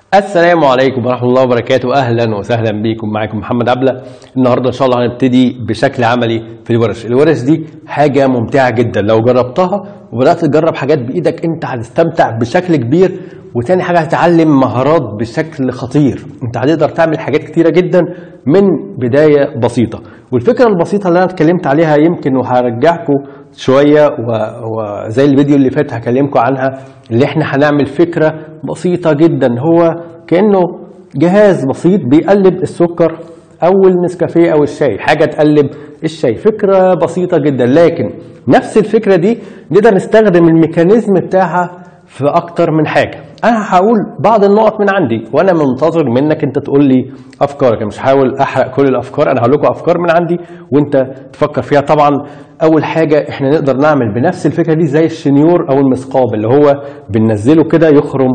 السلام عليكم ورحمة الله وبركاته أهلا وسهلا بكم معاكم محمد عبلة النهاردة إن شاء الله هنبتدي بشكل عملي في الورش الورش دي حاجة ممتعة جدا لو جربتها وبدأت تجرب حاجات بإيدك أنت هتستمتع بشكل كبير وتاني حاجة هتتعلم مهارات بشكل خطير أنت هتقدر تعمل حاجات كتيرة جدا من بداية بسيطة والفكرة البسيطة اللي أنا اتكلمت عليها يمكن وهرجعكم شوية و- وزي الفيديو اللي فات هكلمكم عنها اللي احنا هنعمل فكرة بسيطة جدا هو كأنه جهاز بسيط بيقلب السكر أو النسكافيه أو الشاي حاجة تقلب الشاي فكرة بسيطة جدا لكن نفس الفكرة دي نقدر نستخدم الميكانيزم بتاعها في أكتر من حاجة أنا هقول بعض النقط من عندي وأنا منتظر منك أنت تقول لي أفكارك أنا مش هحاول أحرق كل الأفكار أنا هقول لكم أفكار من عندي وأنت تفكر فيها طبعا أول حاجة إحنا نقدر نعمل بنفس الفكرة دي زي الشنيور أو المثقاب اللي هو بننزله كده يخرم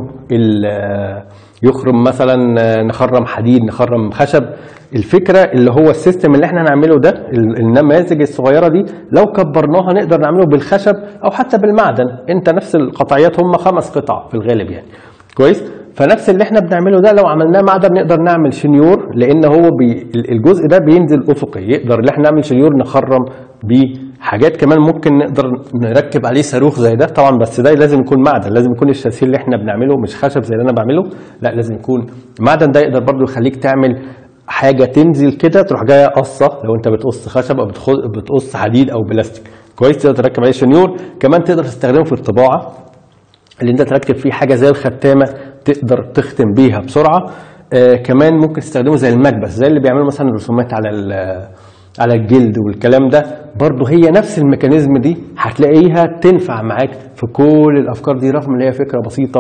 ال- يخرم مثلا نخرم حديد نخرم خشب الفكره اللي هو السيستم اللي احنا هنعمله ده ال- النماذج الصغيره دي لو كبرناها نقدر نعمله بالخشب او حتى بالمعدن انت نفس القطعيات هم خمس قطع في الغالب يعني كويس فنفس اللي احنا بنعمله ده لو عملناه معدن نقدر نعمل شنيور لان هو بي الجزء ده بينزل افقي يقدر اللي احنا نعمل شنيور نخرم بيه حاجات كمان ممكن نقدر نركب عليه صاروخ زي ده طبعا بس ده لازم يكون معدن لازم يكون الشاسيه اللي احنا بنعمله مش خشب زي اللي انا بعمله لا لازم يكون معدن ده يقدر برضو يخليك تعمل حاجه تنزل كده تروح جايه قصه لو انت بتقص خشب او بتخ- بتقص حديد او بلاستيك كويس تقدر تركب عليه شنيور كمان تقدر تستخدمه في الطباعه اللي انت تركب فيه حاجه زي الختامه تقدر تختم بيها بسرعه آه كمان ممكن تستخدمه زي المكبس زي اللي بيعملوا مثلا رسومات على ال- على الجلد والكلام ده برضه هي نفس الميكانيزم دي هتلاقيها تنفع معاك في كل الافكار دي رغم ان هي فكره بسيطه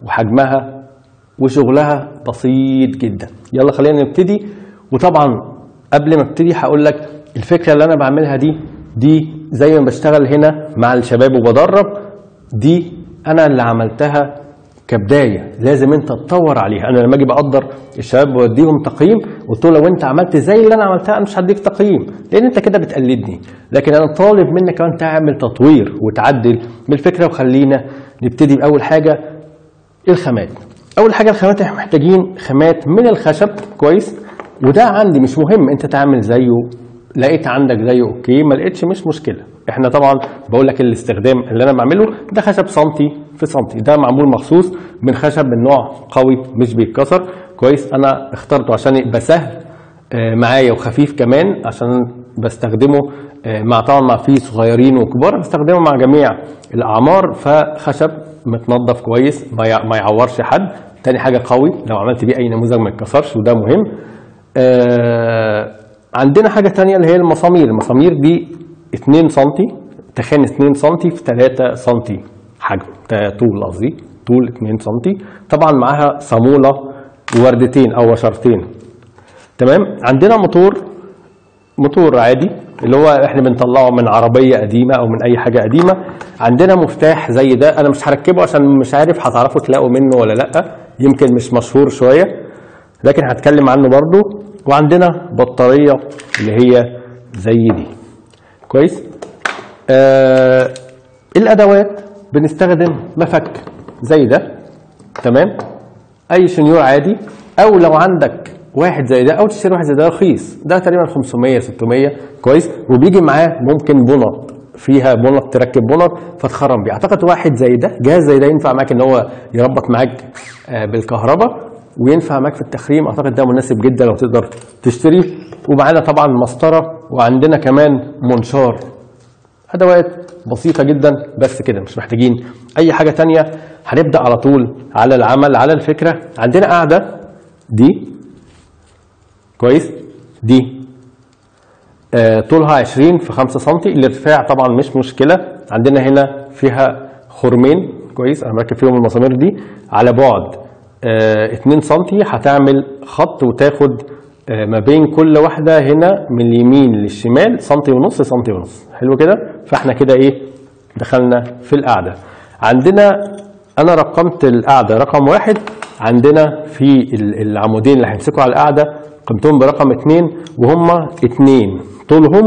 وحجمها وشغلها بسيط جدا يلا خلينا نبتدي وطبعا قبل ما ابتدي هقول لك الفكره اللي انا بعملها دي دي زي ما بشتغل هنا مع الشباب وبدرب دي انا اللي عملتها كبدايه لازم انت تطور عليها انا لما اجي بقدر الشباب بوديهم تقييم قلت له لو انت عملت زي اللي انا عملتها انا مش هديك تقييم لان انت كده بتقلدني لكن انا طالب منك كمان تعمل تطوير وتعدل بالفكره وخلينا نبتدي باول حاجه الخامات اول حاجه الخامات احنا محتاجين خامات من الخشب كويس وده عندي مش مهم انت تعمل زيه لقيت عندك زيه اوكي ما لقيتش مش مشكله احنا طبعا بقول لك الاستخدام اللي انا بعمله ده خشب سنتي في سنتي ده معمول مخصوص من خشب من نوع قوي مش بيتكسر كويس انا اخترته عشان يبقى سهل آه، معايا وخفيف كمان عشان بستخدمه آه، مع طبعا مع فيه صغيرين وكبار بستخدمه مع جميع الاعمار فخشب متنظف كويس ما يع- ما يعورش حد تاني حاجه قوي لو عملت بيه اي نموذج ما يتكسرش وده مهم آه، عندنا حاجه تانية اللي هي المسامير المسامير دي 2 سم تخان 2 سم في 3 سم حجم تا- طول قصدي طول 2 سم طبعا معاها صاموله ووردتين او وشرتين تمام عندنا موتور موتور عادي اللي هو احنا بنطلعه من عربيه قديمه او من اي حاجه قديمه عندنا مفتاح زي ده انا مش هركبه عشان مش عارف هتعرفوا تلاقوا منه ولا لا يمكن مش مشهور شويه لكن هتكلم عنه برضو وعندنا بطاريه اللي هي زي دي كويس آه الادوات بنستخدم مفك زي ده تمام اي شنيور عادي او لو عندك واحد زي ده او تشتري واحد زي ده رخيص ده تقريبا 500 600 كويس وبيجي معاه ممكن بنط فيها بنط تركب بنط فتخرم بيه اعتقد واحد زي ده جهاز زي ده ينفع معاك ان هو يربط معاك آه، بالكهرباء وينفع معاك في التخريم اعتقد ده مناسب جدا لو تقدر تشتريه ومعانا طبعا مسطره وعندنا كمان منشار ادوات بسيطه جدا بس كده مش محتاجين اي حاجه تانية هنبدا على طول على العمل على الفكره عندنا قاعده دي كويس دي آه طولها 20 في 5 سم الارتفاع طبعا مش مشكله عندنا هنا فيها خرمين كويس انا مركب فيهم المسامير دي على بعد آه 2 سم هتعمل خط وتاخد آه ما بين كل واحده هنا من اليمين للشمال سنتي ونص سنتي ونص حلو كده فاحنا كده ايه دخلنا في القاعده عندنا انا رقمت القاعده رقم واحد عندنا في ال- العمودين اللي هيمسكوا على القاعده قيمتهم برقم اتنين وهم اتنين طولهم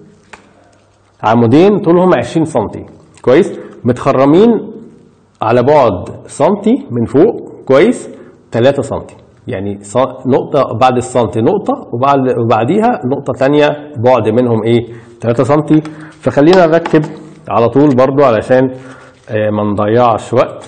عمودين طولهم 20 سم كويس متخرمين على بعد سنتي من فوق كويس 3 سم يعني ص- نقطة بعد السنتي نقطة وبعد وبعديها نقطة تانية بعد منهم ايه 3 سم فخلينا نركب على طول برضو علشان آه، ما نضيعش وقت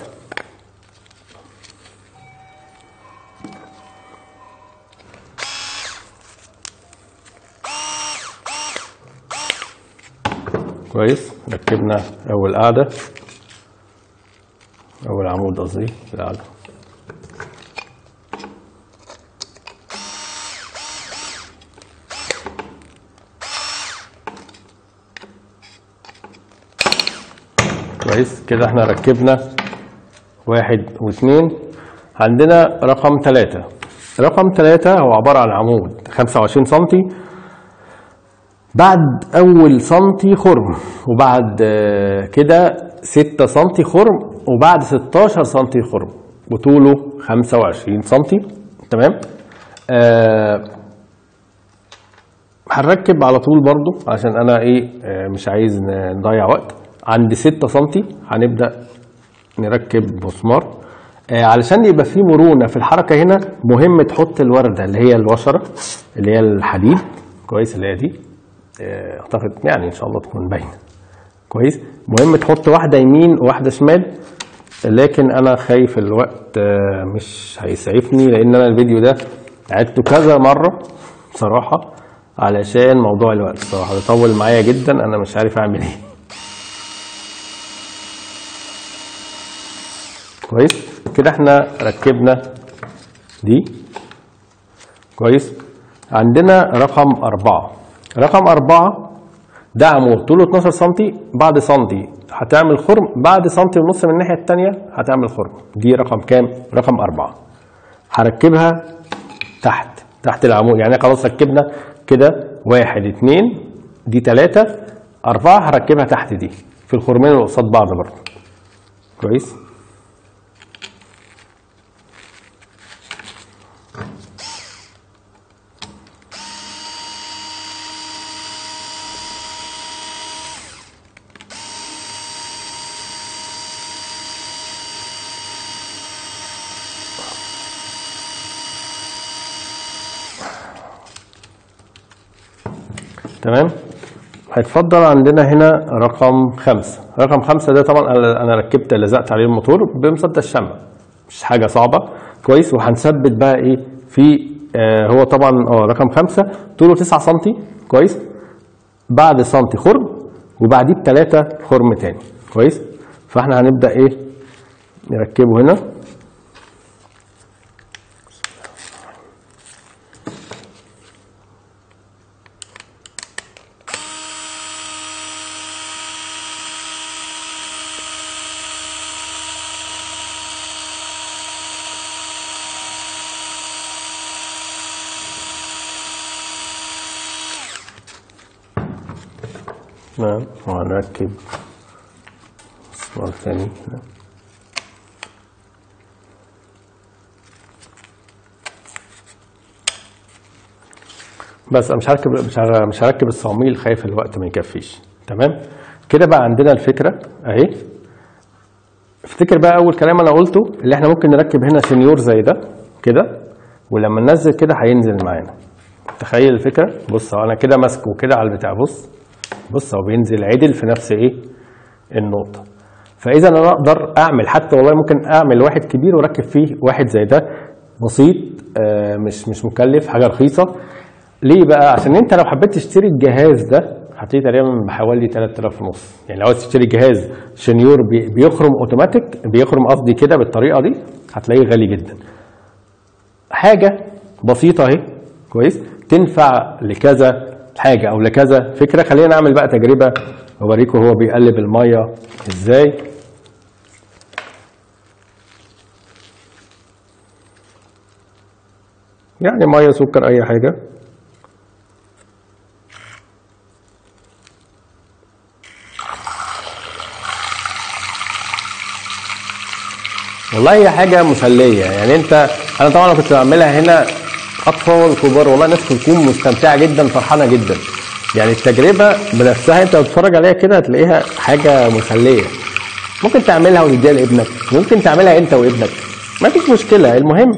كويس ركبنا اول قاعدة اول عمود قصدي في القاعدة كويس كده احنا ركبنا واحد واثنين عندنا رقم ثلاثة رقم ثلاثة هو عبارة عن عمود 25 سنتي بعد أول سنتي خرم وبعد آه، كده 6 سنتي خرم وبعد 16 سنتي خرم وطوله 25 سنتي تمام آه هنركب على طول برضو عشان انا ايه آه، مش عايز ن- نضيع وقت عند 6 سنتي هنبدا نركب مسمار آه، علشان يبقى في مرونه في الحركه هنا مهم تحط الورده اللي هي الوشره اللي هي الحديد كويس اللي هي دي آه، اعتقد يعني ان شاء الله تكون باينه كويس مهم تحط واحده يمين وواحده شمال لكن انا خايف الوقت آه، مش هيسعفني لان انا الفيديو ده عدته كذا مره بصراحه علشان موضوع الوقت الصراحه بيطول معايا جدا انا مش عارف اعمل ايه كويس كده احنا ركبنا دي كويس عندنا رقم أربعة رقم أربعة ده عمود طوله 12 سم بعد سنتي هتعمل خرم بعد سنتي ونص من الناحية التانية هتعمل خرم دي رقم كام؟ رقم أربعة هركبها تحت تحت العمود يعني خلاص ركبنا كده واحد اتنين دي تلاتة أربعة هركبها تحت دي في الخرمين اللي قصاد بعض برضه كويس تمام هيتفضل عندنا هنا رقم خمسة رقم خمسة ده طبعا أنا- أنا ركبت لزقت عليه الموتور بمسدس شمع مش حاجة صعبة كويس وهنثبت بقى إيه في آه هو طبعا اه رقم خمسة طوله 9 سم كويس بعد سنتي خرم وبعديه بتلاتة خرم تاني كويس فاحنا هنبدأ ايه نركبه هنا تمام وهنركب مسمار تاني هنا بس انا مش هركب مش هر- مش هركب الصواميل خايف الوقت ما يكفيش تمام كده بقى عندنا الفكره اهي افتكر بقى اول كلام انا قلته اللي احنا ممكن نركب هنا سنيور زي ده كده ولما ننزل كده هينزل معانا تخيل الفكره بص هو انا كده ماسكه كده على البتاع بص بص هو بينزل عدل في نفس ايه النقطه فاذا انا اقدر اعمل حتى والله ممكن اعمل واحد كبير واركب فيه واحد زي ده بسيط آه، مش مش مكلف حاجه رخيصه ليه بقى عشان انت لو حبيت تشتري الجهاز ده هتلاقيه تقريبا بحوالي 3000 ونص يعني لو عايز تشتري جهاز شنيور بي- بيخرم اوتوماتيك بيخرم قصدي كده بالطريقه دي هتلاقيه غالي جدا حاجه بسيطه اهي كويس تنفع لكذا حاجه او لكذا فكره خلينا نعمل بقى تجربه اوريكم هو بيقلب الميه ازاي يعني ميه سكر اي حاجه والله هي حاجه مسليه يعني انت انا طبعا كنت بعملها هنا اطفال كبار والله الناس بتكون مستمتعه جدا فرحانه جدا يعني التجربه بنفسها انت بتتفرج عليها كده هتلاقيها حاجه مسليه ممكن تعملها وتديها لابنك ممكن تعملها انت وابنك ما فيش مشكله المهم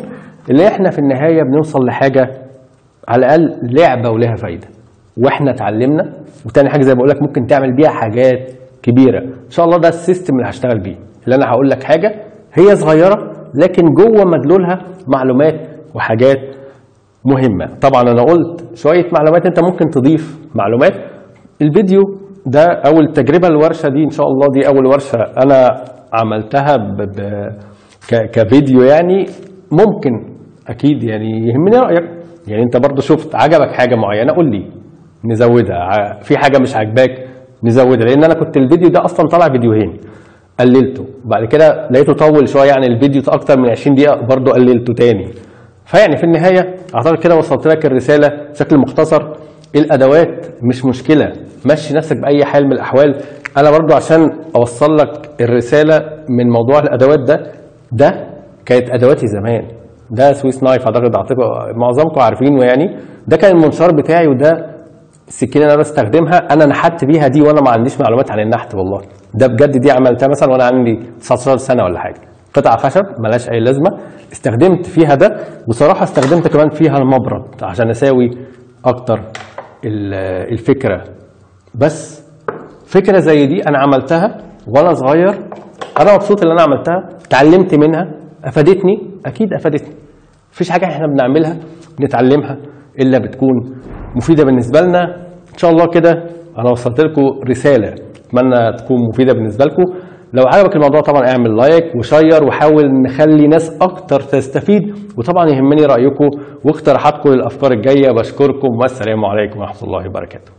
اللي احنا في النهايه بنوصل لحاجه على الاقل لعبه ولها فايده واحنا اتعلمنا وتاني حاجه زي ما بقول لك ممكن تعمل بيها حاجات كبيره ان شاء الله ده السيستم اللي هشتغل بيه اللي انا هقول لك حاجه هي صغيره لكن جوه مدلولها معلومات وحاجات مهمه طبعا انا قلت شويه معلومات انت ممكن تضيف معلومات الفيديو ده اول تجربه الورشه دي ان شاء الله دي اول ورشه انا عملتها ب... ب... ك... كفيديو يعني ممكن اكيد يعني يهمني رايك يعني انت برضو شفت عجبك حاجه معينه قول لي نزودها ع- في حاجه مش عاجباك نزودها لان انا كنت الفيديو ده اصلا طالع فيديوهين قللته بعد كده لقيته طول شويه يعني الفيديو اكتر من 20 دقيقه برضو قللته تاني فيعني في النهايه اعتقد كده وصلت لك الرساله بشكل مختصر الادوات مش مشكله مشي نفسك باي حال من الاحوال انا برضو عشان اوصل لك الرساله من موضوع الادوات ده ده كانت ادواتي زمان ده سويس نايف اعتقد اعتقد معظمكم عارفينه يعني ده كان المنشار بتاعي وده السكينه اللي انا بستخدمها انا نحت بيها دي وانا ما عنديش معلومات عن النحت والله ده بجد دي عملتها مثلا وانا عندي 19 سنه ولا حاجه قطعه خشب ملهاش اي لازمه استخدمت فيها ده وصراحه استخدمت كمان فيها المبرد عشان اساوي اكتر ال- الفكره بس فكره زي دي انا عملتها وانا صغير انا مبسوط ان انا عملتها اتعلمت منها افادتني اكيد افادتني مفيش حاجه احنا بنعملها نتعلمها الا بتكون مفيده بالنسبه لنا ان شاء الله كده انا وصلت لكم رساله اتمنى تكون مفيده بالنسبه لكم لو عجبك الموضوع طبعا اعمل لايك وشير وحاول نخلي ناس اكتر تستفيد وطبعا يهمني رايكم واقتراحاتكم للافكار الجايه بشكركم والسلام عليكم ورحمه الله وبركاته